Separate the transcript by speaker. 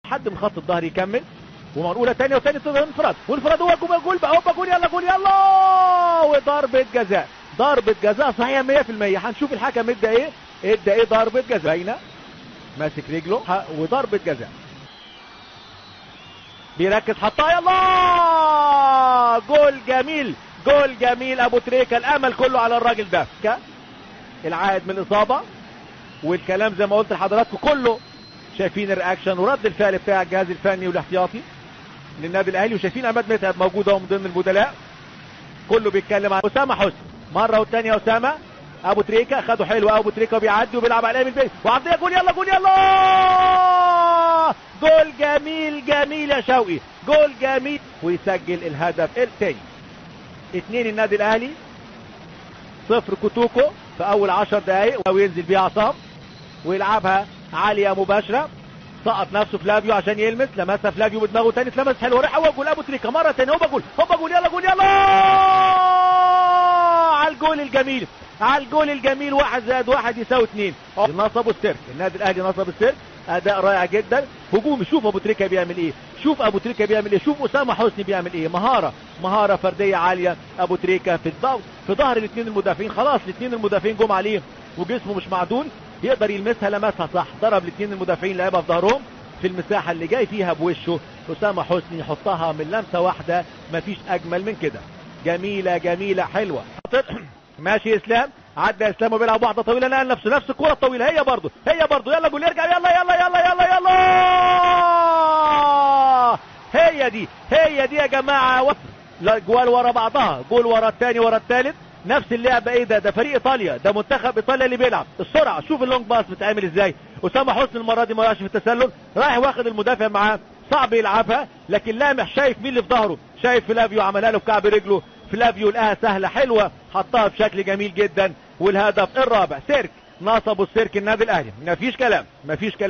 Speaker 1: حد من خط الظهر يكمل ومنقوله ثانيه وثانيه انفراد وانفراد هو جول جول بقى هوبا جول يلا جول يلا وضربه جزاء ضربه جزاء صحيحه 100% هنشوف الحكم ادى ايه ادى ايه ضربه جزاء باينه ماسك رجله ح- وضربه جزاء بيركز حطها يلا جول جميل جول جميل ابو تريكه الامل كله على الراجل ده ك- العائد من الاصابه والكلام زي ما قلت لحضراتكم كله شايفين الرياكشن ورد الفعل بتاع الجهاز الفني والاحتياطي للنادي الاهلي وشايفين عماد متعب موجود اهو من ضمن البدلاء كله بيتكلم عن اسامه حسني مره والثانيه اسامه ابو تريكه خده حلو ابو تريكه وبيعدي وبيلعب على من البيت وعرضيه جول يلا جول يلا جول جميل جميل يا شوقي جول جميل ويسجل الهدف الثاني اثنين النادي الاهلي صفر كوتوكو في اول عشر دقايق وينزل بيها عصام ويلعبها عالية مباشرة سقط نفسه فلافيو عشان يلمس لمسها فلافيو بدماغه تاني اتلمس حلو راح هو جول ابو تريكه مره تاني هوبا جول هوبا جول يلا جول يلا على الجول الجميل على الجول الجميل واحد زائد واحد يساوي اثنين نصبوا السيرك النادي الاهلي نصب السيرك اداء رائع جدا هجومي شوف ابو تريكه بيعمل ايه شوف ابو تريكه بيعمل ايه شوف اسامه حسني بيعمل ايه مهاره مهاره فرديه عاليه ابو تريكه في الضغط في ظهر الاثنين المدافعين خلاص الاثنين المدافعين جم عليه وجسمه مش معدول يقدر يلمسها لمسها صح ضرب الاثنين المدافعين لعبها في ظهرهم في المساحه اللي جاي فيها بوشه اسامه حسني يحطها من لمسه واحده مفيش اجمل من كده جميله جميله حلوه ماشي اسلام عدى اسلام وبيلعب واحده طويله نقل نفسه نفس الكره الطويله هي برضه هي برضه يلا جول يرجع يلا يلا يلا يلا يلا هي دي هي دي يا جماعه لا جوال ورا بعضها جول ورا الثاني ورا الثالث نفس اللعبه ايه ده ده فريق ايطاليا ده منتخب ايطاليا اللي بيلعب السرعه شوف اللونج باس بتعمل ازاي اسامه حسني المره دي ما وقعش في التسلل رايح واخد المدافع معاه صعب يلعبها لكن لامح شايف مين اللي في ظهره شايف فلافيو عملها له بكعب رجله فلافيو لقاها سهله حلوه حطها بشكل جميل جدا والهدف الرابع سيرك نصبوا السيرك النادي الاهلي مفيش كلام مفيش كلام